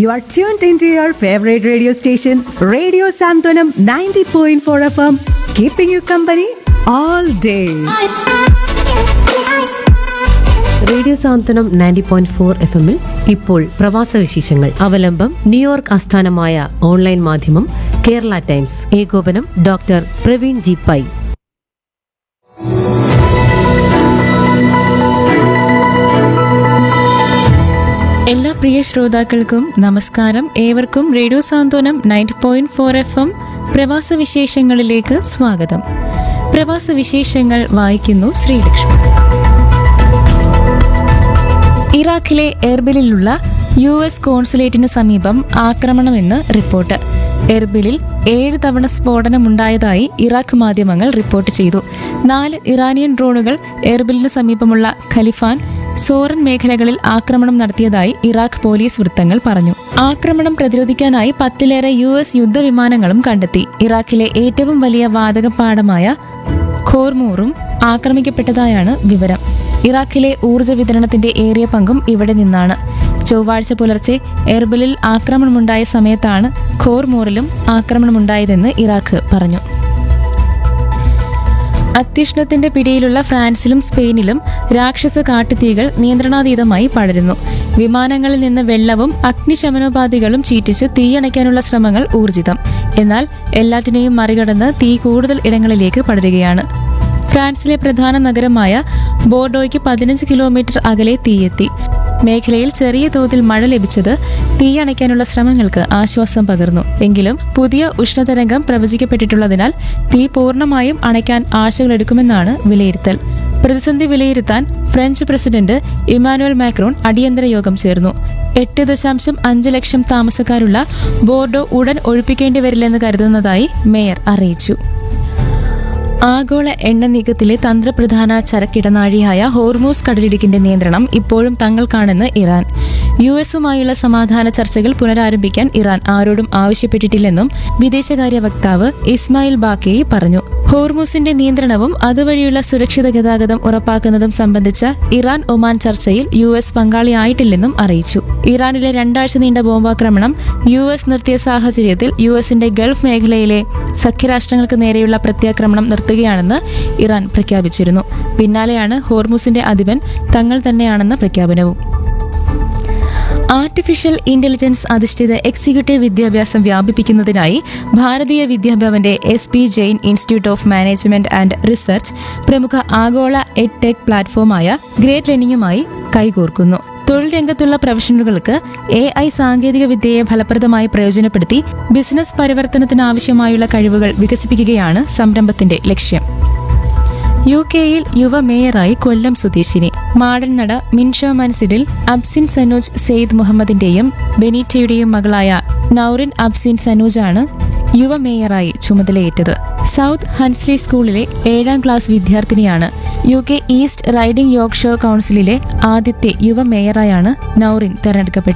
You are tuned into your favorite radio station, Radio Santanam 90.4 FM, keeping you company all day. Radio Santhwanam ninety point four F എമ്മിൽ ഇപ്പോൾ പ്രവാസ വിശേഷങ്ങൾ അവലംബം New York ആസ്ഥാനമായ online മാധ്യമം Kerala Times ഏകോപനം ഡോക്ടർ പ്രവീൺ ജി പൈ എല്ലാ പ്രിയ ശ്രോതാക്കൾക്കും നമസ്കാരം ഏവർക്കും radio Santhwanam ninety point four F M പ്രവാസ വിശേഷങ്ങളിലേക്ക് സ്വാഗതം പ്രവാസ വിശേഷങ്ങൾ വായിക്കുന്നു ശ്രീലക്ഷ്മി ഇറാഖിലെ എർബിലിലുള്ള യു എസ് കോൺസുലേറ്റിന് സമീപം ആക്രമണമെന്ന് റിപ്പോർട്ട് എർബിലിൽ ഏഴ് തവണ സ്ഫോടനമുണ്ടായതായി ഇറാഖ് മാധ്യമങ്ങൾ റിപ്പോർട്ട് ചെയ്തു നാല് ഇറാനിയൻ ഡ്രോണുകൾ എർബിലിന് സമീപമുള്ള ഖലിഫാൻ സോറൻ മേഖലകളിൽ ആക്രമണം നടത്തിയതായി ഇറാഖ് പോലീസ് വൃത്തങ്ങൾ പറഞ്ഞു ആക്രമണം പ്രതിരോധിക്കാനായി പത്തിലേറെ യു എസ് യുദ്ധവിമാനങ്ങളും കണ്ടെത്തി ഇറാഖിലെ ഏറ്റവും വലിയ വാതകപ്പാടമായ ഖോർമൂറും ആക്രമിക്കപ്പെട്ടതായാണ് വിവരം ഇറാഖിലെ ഊർജ്ജ വിതരണത്തിന്റെ ഏറിയ പങ്കും ഇവിടെ നിന്നാണ് ചൊവ്വാഴ്ച പുലർച്ചെ എർബിലിൽ ആക്രമണമുണ്ടായ സമയത്താണ് ഖോർമൂറിലും ആക്രമണമുണ്ടായതെന്ന് ഇറാഖ് പറഞ്ഞു അത്യുഷ്ണത്തിന്റെ പിടിയിലുള്ള ഫ്രാൻസിലും സ്പെയിനിലും രാക്ഷസ കാട്ടുതീകൾ നിയന്ത്രണാതീതമായി പടരുന്നു വിമാനങ്ങളിൽ നിന്ന് വെള്ളവും അഗ്നിശമനോപാധികളും ചീറ്റിച്ച് തീയണയ്ക്കാനുള്ള ശ്രമങ്ങൾ ഊർജിതം എന്നാൽ എല്ലാറ്റിനെയും മറികടന്ന് തീ കൂടുതൽ ഇടങ്ങളിലേക്ക് പടരുകയാണ് ഫ്രാൻസിലെ പ്രധാന നഗരമായ ബോർഡോയ്ക്ക് പതിനഞ്ച് കിലോമീറ്റർ അകലെ തീയെത്തി മേഖലയിൽ ചെറിയ തോതിൽ മഴ ലഭിച്ചത് തീയണയ്ക്കാനുള്ള ശ്രമങ്ങൾക്ക് ആശ്വാസം പകർന്നു എങ്കിലും പുതിയ ഉഷ്ണതരംഗം പ്രവചിക്കപ്പെട്ടിട്ടുള്ളതിനാൽ തീ പൂർണ്ണമായും അണയ്ക്കാൻ ആഴ്ചകളെടുക്കുമെന്നാണ് വിലയിരുത്തൽ പ്രതിസന്ധി വിലയിരുത്താൻ ഫ്രഞ്ച് പ്രസിഡന്റ് ഇമാനുവൽ മാക്രോൺ അടിയന്തര യോഗം ചേർന്നു എട്ട് ദശാംശം അഞ്ച് ലക്ഷം താമസക്കാരുള്ള ബോർഡോ ഉടൻ ഒഴിപ്പിക്കേണ്ടി വരില്ലെന്ന് കരുതുന്നതായി മേയർ അറിയിച്ചു ആഗോള എണ്ണ നീക്കത്തിലെ തന്ത്രപ്രധാന ചരക്കിടനാഴിയായ ഹോർമൂസ് കടലിടുക്കിന്റെ നിയന്ത്രണം ഇപ്പോഴും തങ്ങൾക്കാണെന്ന് ഇറാൻ യു എസുമായുള്ള സമാധാന ചർച്ചകൾ പുനരാരംഭിക്കാൻ ഇറാൻ ആരോടും ആവശ്യപ്പെട്ടിട്ടില്ലെന്നും വിദേശകാര്യ വക്താവ് ഇസ്മായിൽ ബാക്കേയി പറഞ്ഞു ഹോർമൂസിന്റെ നിയന്ത്രണവും അതുവഴിയുള്ള സുരക്ഷിത ഗതാഗതം ഉറപ്പാക്കുന്നതും സംബന്ധിച്ച ഇറാൻ ഒമാൻ ചർച്ചയിൽ യു എസ് പങ്കാളിയായിട്ടില്ലെന്നും അറിയിച്ചു ഇറാനിലെ രണ്ടാഴ്ച നീണ്ട ബോംബാക്രമണം യു എസ് നിർത്തിയ സാഹചര്യത്തിൽ യു എസിന്റെ ഗൾഫ് മേഖലയിലെ സഖ്യരാഷ്ട്രങ്ങൾക്ക് നേരെയുള്ള പ്രത്യാക്രമണം നിർത്തുകയാണെന്ന് ഇറാൻ പ്രഖ്യാപിച്ചിരുന്നു പിന്നാലെയാണ് ഹോർമൂസിന്റെ അധിപൻ തങ്ങൾ തന്നെയാണെന്ന പ്രഖ്യാപനവും ആർട്ടിഫിഷ്യൽ ഇന്റലിജൻസ് അധിഷ്ഠിത എക്സിക്യൂട്ടീവ് വിദ്യാഭ്യാസം വ്യാപിപ്പിക്കുന്നതിനായി ഭാരതീയ വിദ്യാഭവന്റെ S P Jain institute of management and research പ്രമുഖ ആഗോള എഡ് ടെക് പ്ലാറ്റ്ഫോമായ ഗ്രേറ്റ് ലെർണിംഗുമായി കൈകോർക്കുന്നു തൊഴിൽ രംഗത്തുള്ള പ്രൊഫഷണലുകൾക്ക് എ ഐ സാങ്കേതിക വിദ്യയെ ഫലപ്രദമായി പ്രയോജനപ്പെടുത്തി ബിസിനസ് പരിവർത്തനത്തിനാവശ്യമായുള്ള കഴിവുകൾ വികസിപ്പിക്കുകയാണ് സംരംഭത്തിന്റെ ലക്ഷ്യം യു കെയിൽ യുവ മേയറായി കൊല്ലം സ്വദേശിനി മാടൻനട മിൻഷ മൻസിഡിൽ അബ്സിൻ സനൂജ് സെയ്ദ് മുഹമ്മദിന്റെയും ബെനീറ്റയുടെയും മകളായ നൌറിൻ അബ്സിൻ സനൂജാണ് യുവ മേയറായി ചുമതലയേറ്റത് സൗത്ത് ഹൻസ്ലി സ്കൂളിലെ ഏഴാം ക്ലാസ് വിദ്യാർത്ഥിനിയാണ് U K East Riding Yorkshire കൗൺസിലിലെ ആദ്യത്തെ യുവ മേയറായാണ് നൌറിൻ തെരഞ്ഞെടുക്കപ്പെട്ടത്